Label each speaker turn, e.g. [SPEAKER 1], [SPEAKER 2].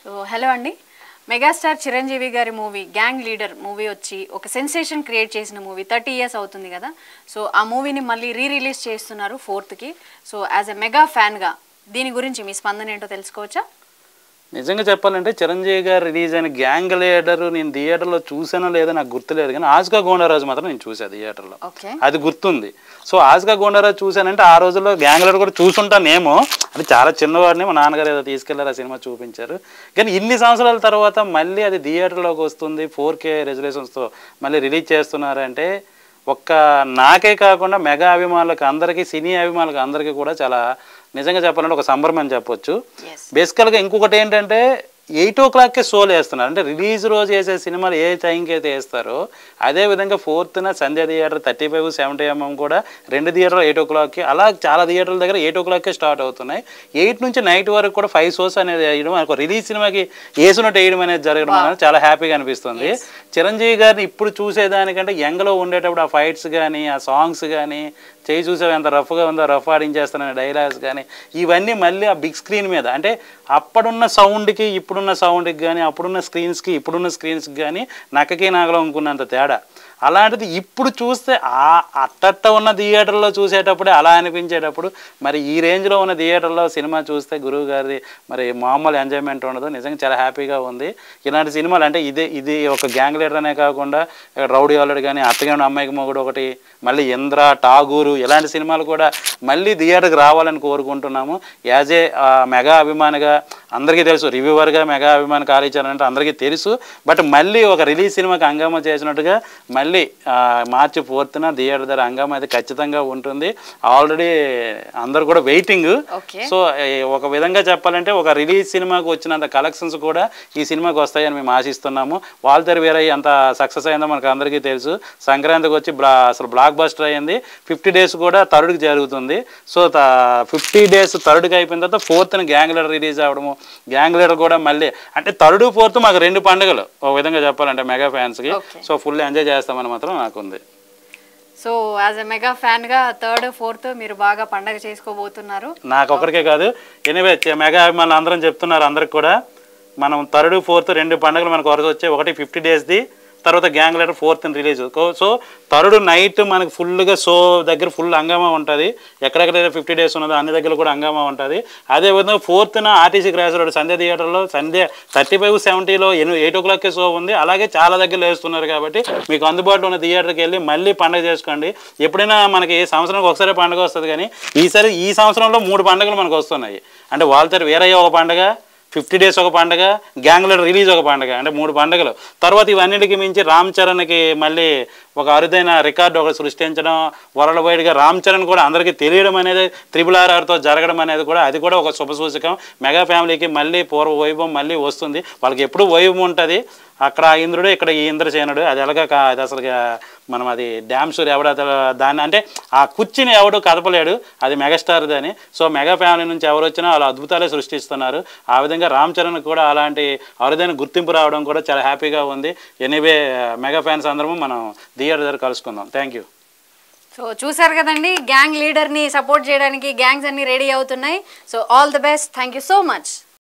[SPEAKER 1] So hello అండి megastar Chiranjeevi గారి movie gang leader movie వచ్చి ఒక సెన్సేషన్ క్రియేట్ చేసిన మూవీ థర్టీ ఇయర్స్ అవుతుంది కదా సో ఆ మూవీని మళ్ళీ రీ రిలీజ్ చేస్తున్నారు ఫోర్త్కి సో యాజ్ ఎ మెగా ఫ్యాన్గా దీని గురించి మీ స్పందన ఏంటో తెలుసుకోవచ్చా
[SPEAKER 2] నిజంగా చెప్పాలంటే చిరంజీవి గారు రిలీజ్ అయిన గ్యాంగ్ లీడర్ నేను థియేటర్లో చూసానో లేదో నాకు గుర్తులేదు కానీ ఆస్కా గోండరాజు మాత్రం నేను చూసాను థియేటర్లో
[SPEAKER 1] ఓకే
[SPEAKER 2] అది గుర్తుంది సో ఆస్కా గోండరాజు చూశానంటే ఆ రోజుల్లో గ్యాంగ్ లీడర్ కూడా చూసుంటానేమో అది చాలా చిన్నవాడిని మా నాన్నగారు ఏదో తీసుకెళ్లారు ఆ సినిమా చూపించారు కానీ ఇన్ని సంవత్సరాల తర్వాత మళ్ళీ అది థియేటర్లోకి వస్తుంది ఫోర్ కే రెజల్యూషన్స్తో మళ్ళీ రిలీజ్ చేస్తున్నారంటే ఒక్క నాకే కాకుండా మెగా అభిమానులకు అందరికీ సినీ అభిమానులకు అందరికీ కూడా చాలా నిజంగా చెప్పాలంటే ఒక సంబరం అని చెప్పొచ్చు
[SPEAKER 1] ఎస్
[SPEAKER 2] బేసికల్గా ఇంకొకటి ఏంటంటే ఎయిట్ ఓ క్లాక్కే షోలు వేస్తున్నారు అంటే రిలీజ్ రోజు వేసే సినిమాలు ఏ టైంకి అయితే వేస్తారో అదే విధంగా ఫోర్త్న Sandhya theatre thirty five seventy MM కూడా రెండు థియేటర్లు ఎయిట్ ఓ క్లాక్కి అలా చాలా థియేటర్ల దగ్గర ఎయిట్ ఓ క్లాక్కే స్టార్ట్ అవుతున్నాయి ఎయిట్ నుంచి నైట్ వరకు కూడా ఫైవ్ షోస్ అనేది వేయడం ఒక రిలీజ్ సినిమాకి వేసినట్టు వేయడం అనేది జరగడం అనేది చాలా హ్యాపీగా అనిపిస్తుంది చిరంజీవి గారిని ఇప్పుడు చూసేదానికంటే యంగ్లో ఉండేటప్పుడు ఆ ఫైట్స్ కానీ ఆ సాంగ్స్ కానీ చేయి చూసావు ఎంత రఫ్గా ఉందో రఫ్ ఆడించేస్తానని డైలాగ్స్ కానీ ఇవన్నీ మళ్ళీ ఆ బిగ్ స్క్రీన్ మీద అంటే అప్పుడున్న సౌండ్కి ఇప్పుడున్న సౌండ్కి కానీ అప్పుడున్న స్క్రీన్స్కి ఇప్పుడున్న స్క్రీన్స్కి కానీ నక్కకి నాగలో అనుకున్నంత తేడా అలాంటిది ఇప్పుడు చూస్తే ఆ అట్టట్ట ఉన్న థియేటర్లో చూసేటప్పుడే అలా అనిపించేటప్పుడు మరి ఈ రేంజ్లో ఉన్న థియేటర్లో సినిమా చూస్తే గురువు గారిది మరి మామూలు ఎంజాయ్మెంట్ ఉండదు నిజంగా చాలా హ్యాపీగా ఉంది ఇలాంటి సినిమాలు అంటే ఇదే ఇది ఒక గ్యాంగ్ లీడర్ అనే కాకుండా రౌడీ ఆల్రెడీ కానీ అత్తగాని అమ్మాయికి మొగుడు ఒకటి మళ్ళీ ఇంద్ర టాగూరు ఇలాంటి సినిమాలు కూడా మళ్ళీ థియేటర్కి రావాలని కోరుకుంటున్నాము యాజ్ ఏ మెగా అభిమానిగా అందరికీ తెలుసు రివ్యూవర్గా మెగా అభిమాని కాలేజీ అంటే అందరికీ తెలుసు బట్ మళ్ళీ ఒక రిలీజ్ సినిమాకి హంగామా చేసినట్టుగా మళ్ళీ ఆ, మార్చి ఫోర్త్న థియేటర్ దగ్గర హంగామా అయితే ఖచ్చితంగా ఉంటుంది ఆల్రెడీ అందరు కూడా వెయిటింగ్
[SPEAKER 1] ఓకే
[SPEAKER 2] సో ఏ, ఒక విధంగా చెప్పాలంటే ఒక రిలీజ్ సినిమాకి వచ్చినంత కలెక్షన్స్ కూడా ఈ సినిమాకి వస్తాయని మేము ఆశిస్తున్నాము వాల్తెర వీరయ్య అంత సక్సెస్ అయిందో మనకు అందరికీ తెలుసు సంక్రాంతికి వచ్చి బ్లా అసలు బ్లాక్ బస్టర్ అయింది ఫిఫ్టీ డేస్ కూడా థర్డ్కి జరుగుతుంది సో ఫిఫ్టీ డేస్ థర్డ్కి అయిపోయిన తర్వాత ఫోర్త్న గ్యాంగ్ లీడర్ రిలీజ్ అవ్వడము గ్యాంగ్ లీడర్ కూడా మళ్ళీ అంటే థర్డ్ ఫోర్త్ మాకు రెండు పండుగలు ఒక విధంగా చెప్పాలంటే మెగా ఫ్యాన్స్కి
[SPEAKER 1] Okay.
[SPEAKER 2] సో ఫుల్ ఎంజాయ్ చేస్తామని మాత్రం నాకు ఉంది
[SPEAKER 1] సో యాజ్ ఎ మెగా ఫ్యాన్గా థర్డ్ ఫోర్త్ మీరు బాగా పండగ చేసుకోబోతున్నారు
[SPEAKER 2] నాకు ఒకరికే కాదు ఎనివే మెగా అభిమానులు అందరం చెప్తున్నారు అందరికి కూడా మనం థర్డ్ ఫోర్త్ రెండు పండుగలు మనకు వరుస వచ్చాయి ఒకటి ఫిఫ్టీ డేస్ది తర్వాత gang leader fourth release so third night మనకు ఫుల్గా షో దగ్గర ఫుల్ హంగామా ఉంటుంది ఎక్కడెక్కడైతే ఫిఫ్టీ డేస్ ఉన్నదో అన్ని దగ్గర కూడా హంగామా ఉంటుంది అదేవిధంగా ఫోర్త్న ఆర్టీసీ క్రాస్ రోడ్ సంధ్య థియేటర్లో సంధ్య థర్టీ ఫైవ్ సెవెంటీలో ఎనిమిది ఎయిట్ ఓ క్లాక్కి షో ఉంది అలాగే చాలా దగ్గర వేస్తున్నారు కాబట్టి మీకు అందుబాటులో ఉన్న థియేటర్కి వెళ్ళి మళ్ళీ పండుగ చేసుకోండి ఎప్పుడైనా మనకి సంవత్సరానికి ఒకసారి పండుగ వస్తుంది కానీ ఈసారి ఈ సంవత్సరంలో మూడు పండుగలు మనకు వస్తున్నాయి అంటే వాళ్ళతో వేరయ్య ఒక పండుగ ఫిఫ్టీ డేస్ ఒక పండుగ గ్యాంగ్ లీడర్ రిలీజ్ ఒక పండుగ అంటే మూడు పండుగలు తర్వాత ఇవన్నిటికి మించి రామ్ చరణ్కి మళ్ళీ ఒక అరుదైన రికార్డు ఒకటి సృష్టించడం వరల్డ్ వైడ్గా రామ్ చరణ్ కూడా అందరికీ తెలియడం అనేది త్రిబుల్ ఆర్ఆర్తో జరగడం అనేది కూడా అది కూడా ఒక శుభసూచకం మెగా ఫ్యామిలీకి మళ్ళీ పూర్వ వైభవం మళ్ళీ వస్తుంది వాళ్ళకి ఎప్పుడు వైభవం ఉంటుంది అక్కడ ఆ ఇంద్రుడు ఇక్కడ ఈ ఇంద్రసేనుడు అది ఎలాగ కా- అది అసలు మనం అది డ్యామ్ సూర్ ఎవడ దాన్ని అంటే ఆ కుర్చీని ఎవడు కదపలేడు అది మెగాస్టార్ది అని సో మెగా ఫ్యామిలీ నుంచి ఎవరు వచ్చినా వాళ్ళు అద్భుతాలే సృష్టిస్తున్నారు ఆ విధంగా రామ్ చరణ్ కూడా అలాంటి అరుదైన గుర్తింపు రావడం కూడా చాలా హ్యాపీగా ఉంది ఎనీవే మెగా ఫ్యాన్స్ అందరము మనం థియేటర్ దగ్గర కలుసుకుందాం థ్యాంక్ యూ
[SPEAKER 1] సో చూసారు కదండి గ్యాంగ్ లీడర్ని సపోర్ట్ చేయడానికి గ్యాంగ్స్ అన్ని రెడీ అవుతున్నాయి so all the best thank you so much